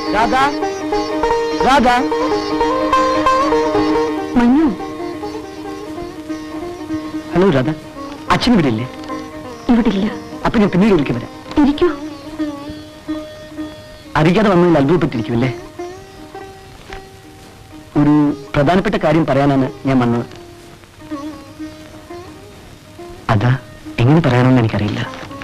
രാധ രാധ മഞ്ഞു ഹലോ രാധ അച്ഛൻ ഇവിടെ ഇല്ലേ ഇവിടില്ല അപ്പൊ ഞാൻ പിന്നീട് വിളിക്കാൻ വരാം ഇരിക്കൂ അറിയാതെ വന്നതിൽ അത്ഭുതപ്പെട്ടിരിക്കുമല്ലേ ഒരു പ്രധാനപ്പെട്ട കാര്യം പറയാനാണ് ഞാൻ വന്നത് അതാ എങ്ങനെ പറയാനെന്ന് എനിക്കറിയില്ല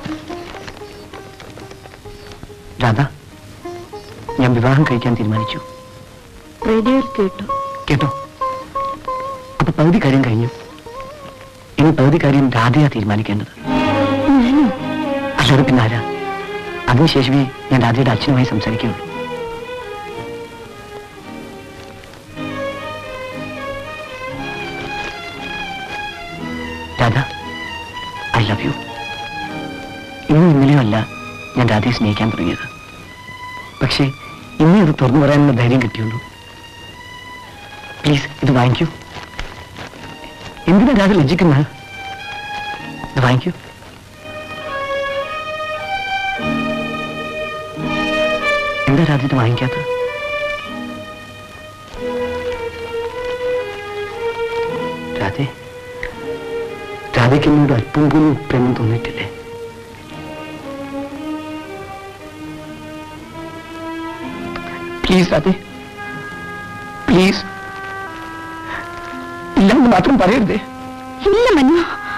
രാധ ഞാൻ വിവാഹം കഴിക്കാൻ തീരുമാനിച്ചു റേഡിയോയിൽ കേട്ടു കേട്ടോ അപ്പൊ പകുതി കാര്യം കഴിഞ്ഞു ഇനി പകുതി കാര്യം രാധയാ തീരുമാനിക്കേണ്ടത് ഞാനോ അല്ലാതെ പിന്നെ ആരാ അതിനുശേഷമേ ഞാൻ രാധയുടെ അച്ഛനുമായി സംസാരിക്കുകയുള്ളൂ രാധ ഐ ലവ് യു ഇന്നും ഇന്നലെയോ അല്ല ഞാൻ രാധയെ സ്നേഹിക്കാൻ തുടങ്ങിയത് പക്ഷേ ഇന്നേ അത് തുറന്നു പറയാനുള്ള ധൈര്യം കിട്ടിയുള്ളൂ പ്ലീസ് ഇത് വാങ്ങിക്കൂ എന്തിനാ രാധ ലജ്ജിക്കുന്നത് ഇത് വാങ്ങിക്കൂ എന്താ രാധ ഇത് വാങ്ങിക്കാത്തത് രാധേ രാധയ്ക്ക് എന്നോട് അല്പം പോലും പ്രേമം തോന്നിയിട്ടില്ലേ പ്ലീസ് രാധേ പ്ലീസ് ഇല്ലാന്ന് മാത്രം പറയരുതേ ഇല്ല മനു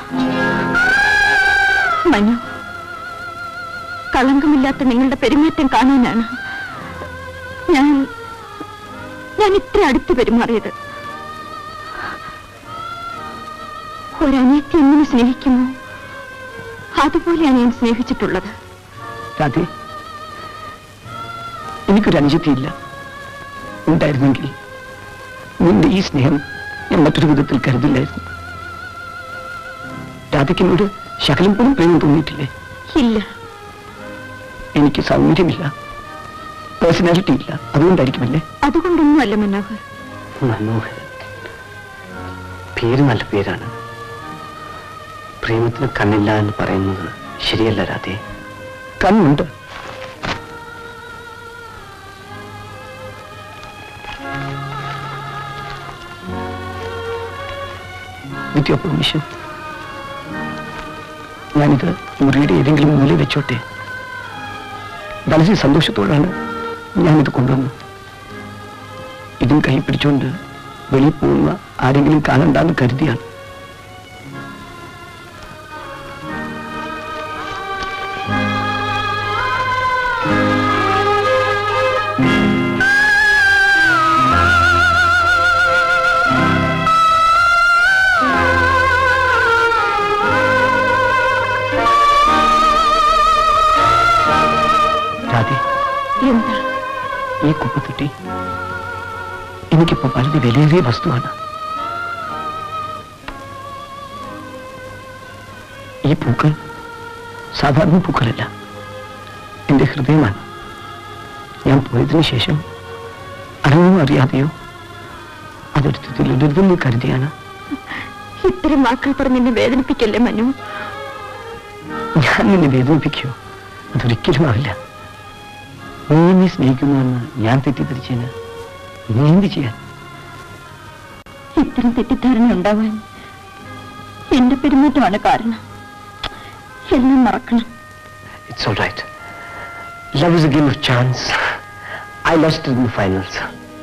മനു കളങ്കമില്ലാത്ത നിങ്ങളുടെ പെരുമാറ്റം കാണാനാണ് ഞാൻ ഞാൻ ഇത്ര അടുത്ത് പെരുമാറിയത് ഒരനിയത്തി എങ്ങനെ സ്നേഹിക്കുമോ അതുപോലെയാണ് ഞാൻ സ്നേഹിച്ചിട്ടുള്ളത് രാധേ എനിക്കൊരു അനുജത്തിയില്ല ഉണ്ടായിരുന്നെങ്കിൽ നിന്റെ ഈ സ്നേഹം ഞാൻ മറ്റൊരു വിധത്തിൽ കരുതില്ലായിരുന്നു രാധയ്ക്ക് എന്നോട് ശകലം പോലും പ്രേമം തോന്നിയിട്ടില്ലേ ഇല്ല എനിക്ക് സൗന്ദര്യമില്ല പേഴ്സണാലിറ്റി ഇല്ല അതുകൊണ്ടായിരിക്കുമല്ലേ അതുകൊണ്ടൊന്നുമല്ല മനോഹർ മനോഹരൻ പേര് നല്ല പേരാണ് പ്രേമത്തിന് കണ്ണില്ല എന്ന് പറയുന്നത് ശരിയല്ല രാധേ കണ്ണുണ്ട് വിത്ത് യുവർ പെർമിഷൻ ഞാനിത് മുറിയുടെ ഏതെങ്കിലും മൂലയിൽ വെച്ചോട്ടെ വളരെ സന്തോഷത്തോടാണ് ഞാനിത് കൊണ്ടുവന്നത് ഇതും കൈ പിടിച്ചുകൊണ്ട് വെളിയിൽ പോകുന്ന ആരെങ്കിലും കാണണ്ടെന്ന് കരുതിയാണ് രാധേ എന്താ ഈ കുപ്പത്തൊട്ടി എനിക്കിപ്പോ വളരെ വിലയേറിയ വസ്തുവാണ് ഈ പൂക്കൾ സാധാരണ പൂക്കളല്ല എന്റെ ഹൃദയമാണ് ഞാൻ പോയതിനു ശേഷം അറിഞ്ഞോ അറിയാതെയോ അതെടുത്ത് തിലരുതെന്ന് കരുതിയാണ് ഇത്തരം വാക്കുകൾ പറഞ്ഞ് എന്നെ വേദനിപ്പിക്കല്ലേ മനു ഞാൻ നിന്നെ വേദനിപ്പിക്കോ അതൊരിക്കലും ആവില്ല നീ എന്നെ സ്നേഹിക്കുന്നുവെന്ന് ഞാൻ തെറ്റിദ്ധരിച്ചതിന് നീ എന്ത് ചെയ്യാൻ ഇത്തരം തെറ്റിദ്ധാരണ ഉണ്ടാവാൻ എന്റെ പെരുമാറ്റമാണ് കാരണം എല്ലാം മറക്കണം It's all right. Love is a game of chance. I lost it in the finals.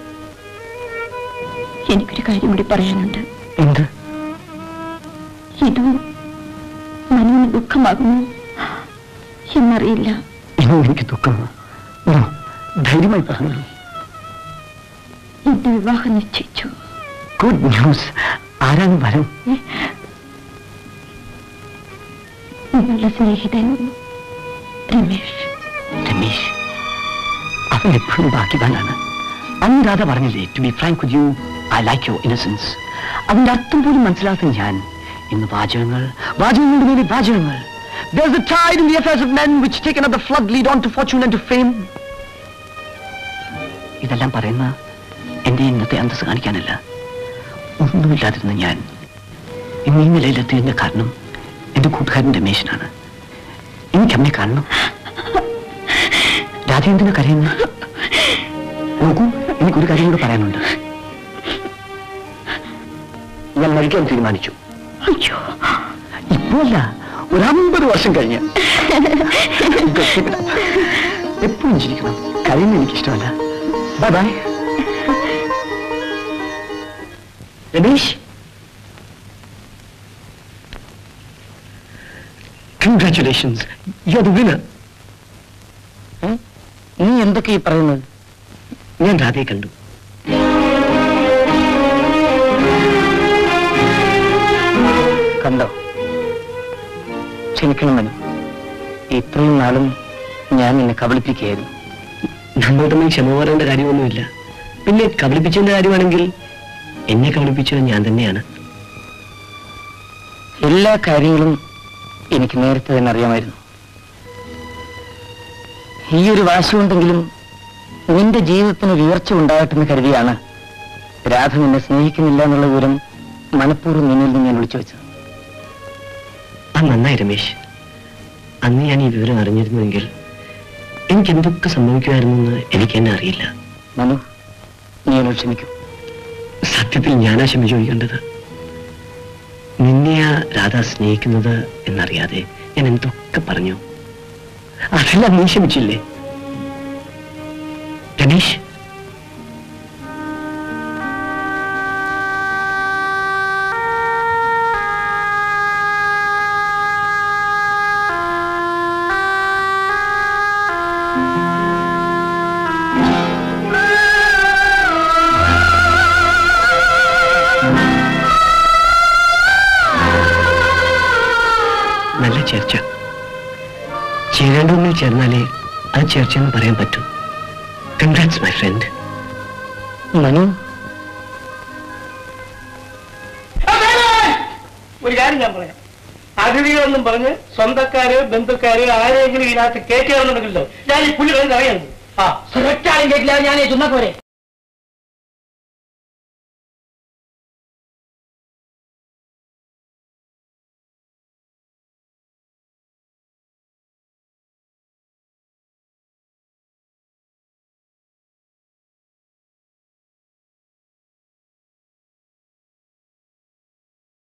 എനിക്കൊരു കാര്യം കൂടി പറയാനുണ്ട് എന്ത് ഇത് മനുവിന് ദുഃഖമാകുമോ എന്നറിയില്ല ഇന്നും എനിക്ക് ദുഃഖമാണ് No, ധൈര്യമായി പറഞ്ഞോളൂ എന്റെ വിവാഹം നിശ്ചയിച്ചു ഗുഡ് ന്യൂസ് ആരാണ് വരം നിങ്ങളുടെ സ്നേഹിതൻ രമേഷ് രമേശ് അവൻ എപ്പോഴും ഭാഗ്യവാനാണ് അന്ന് രാധ പറഞ്ഞില്ലേ to be frank with you I like your innocence അതിന്റെ അർത്ഥം പോലും മനസ്സിലാത്ത ഞാൻ ഇന്ന് വാചകങ്ങൾ വാചകങ്ങളുടെ മേലെ വാചകങ്ങൾ There's a tide in the affairs of men which take another flood lead on to fortune and to fame. ഇതെല്ലാം പറയുന്ന എന്റെ ഇന്നത്തെ അന്തസ് കാണിക്കാനല്ല ഒന്നുമില്ലാതിരുന്ന ഞാൻ ഇന്ന് ഈ നിലയിലെത്തിയതിന്റെ കാരണം എന്റെ കൂട്ടുകാരൻ രമേശനാണ് എനിക്ക് അമ്മയെ കാണണം രാധ എന്തിനാ കരയുന്നത് നോക്കൂ എനിക്കൊരു കാര്യം കൂടെ പറയാനുണ്ട് ഞാൻ മരിക്കാൻ തീരുമാനിച്ചു അയ്യോ ഇപ്പോഴല്ല ഒരു അമ്പത് വർഷം കഴിഞ്ഞ് എപ്പോഴും ചിരിക്കണം കഴിയുന്ന എനിക്കിഷ്ടമല്ല bye bye Ramesh congratulations you are the winner നീ എന്തൊക്കെ ഈ പറയുന്നത് ഞാൻ രാധയെ കണ്ടു കണ്ടോ ക്ഷമിക്കണം മനു ഇത്രയും നാളും ഞാൻ നിന്നെ കബളിപ്പിക്കുകയായിരുന്നു നമ്മൾ തമ്മിൽ ക്ഷമ പറയേണ്ട കാര്യമൊന്നുമില്ല പിന്നെ കബളിപ്പിച്ചതിന്റെ കാര്യമാണെങ്കിൽ എന്നെ കബളിപ്പിച്ചത് ഞാൻ തന്നെയാണ് എല്ലാ കാര്യങ്ങളും എനിക്ക് നേരത്തെ തന്നെ അറിയാമായിരുന്നു ഈ ഒരു വാശി കൊണ്ടെങ്കിലും നിന്റെ ജീവിതത്തിന് ഒരു ഉയർച്ച ഉണ്ടാകട്ടെന്ന് കരുതിയാണ് രാധ നിന്നെ സ്നേഹിക്കുന്നില്ല എന്നുള്ള വിവരം മനഃപൂർവ്വം നിന്നിൽ നിന്ന് ഞാൻ വിളിച്ചു വെച്ചത് അത് നന്നായി രമേശ് അന്ന് ഞാൻ ഈ വിവരം അറിഞ്ഞിരുന്നുവെങ്കിൽ എനിക്ക് എന്തൊക്കെ സംഭവിക്കുമായിരുന്നെന്ന് എനിക്ക് തന്നെ അറിയില്ല മനു നീ എന്നോട് ക്ഷമിക്കും സത്യത്തിൽ ഞാനാ ക്ഷമ ചോദിക്കേണ്ടത് നിന്നെയാ രാധ സ്നേഹിക്കുന്നത് എന്നറിയാതെ ഞാൻ എന്തൊക്കെ പറഞ്ഞു അതെല്ലാം നീ ക്ഷമിച്ചില്ലേ രമേശ് നല്ല ചേർച്ച ചേരേണ്ടൊന്നിൽ ചേർന്നാലേ അത് ചേർച്ച എന്ന് പറയാൻ പറ്റൂ കൺഗ്രാറ്റ്സ് മൈ ഫ്രണ്ട് മനു ഒരു കാര്യം ഞാൻ പറയാം അതിഥികളെന്നും പറഞ്ഞ് സ്വന്തക്കാര് ബന്ധുക്കാര് ആരെങ്കിലും ഇതിനകത്ത് കയറ്റിയാണെന്നുണ്ടല്ലോ ഞാൻ ഈ പുള്ളി കഴിഞ്ഞ് അറിയുന്നു ആ ഒരൊറ്റാളും കേട്ടില്ല ഞാൻ ചുമ്മാ പോരെ